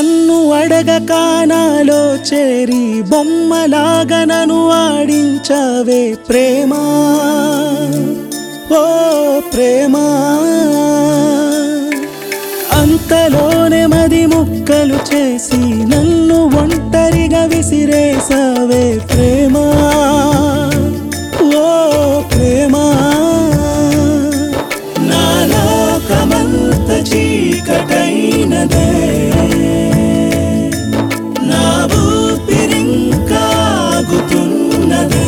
నన్ను అడగక నాలో చేరి బొమ్మలాగా నన్ను ఆడించవే ప్రేమ ఓ ప్రేమ అంతలోనే మది ముక్కలు చేసి నన్ను ఒంటరిగా విసిరేసావే ప్రేమ ఓ ప్రేమ నా లోకమంత చీకటైనదే నా ఊపిరింకాగుతున్నదే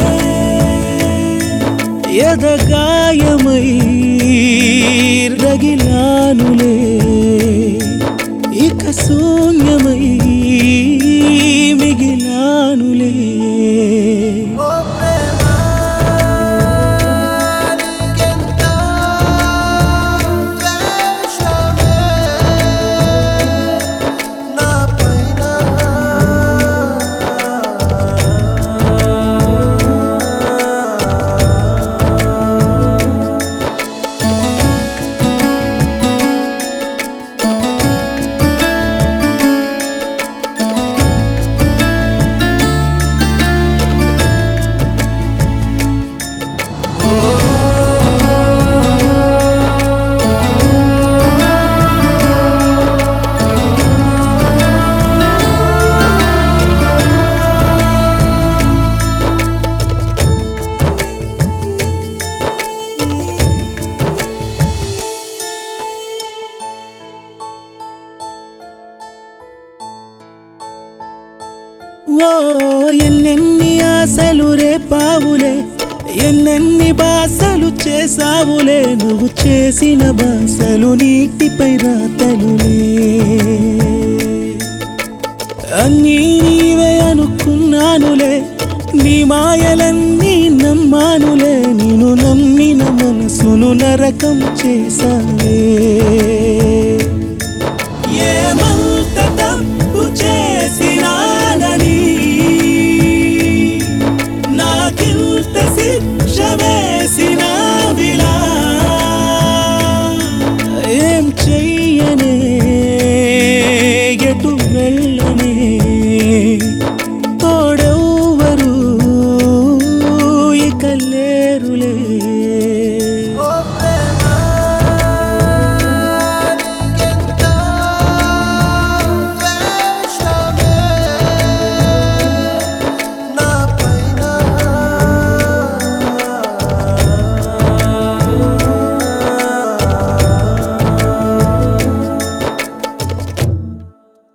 ఎదగాయమై రగిలానులే ఇక శూన్యమై మిగిలానులే ఓ ప్రేమ నీకెంత ద్వేషమే నా పైన ఓ ఎన్నెన్ని ఆశలు రేపావులే ఎన్నెన్ని బాసలు చేసావులే నువ్వు చేసిన బాసలు నీటిపై రాతలులే అన్నీ నీవే అనుకున్నానులే నీ మాయలన్నీ నమ్మానులే నేను నమ్మిన మనసును నరకం చేశానే ఏమంత తప్పు చేసినానని నాకింత శిక్ష వేసినావిలా ఏం చెయ్యనే ఎటు వెళ్ళనే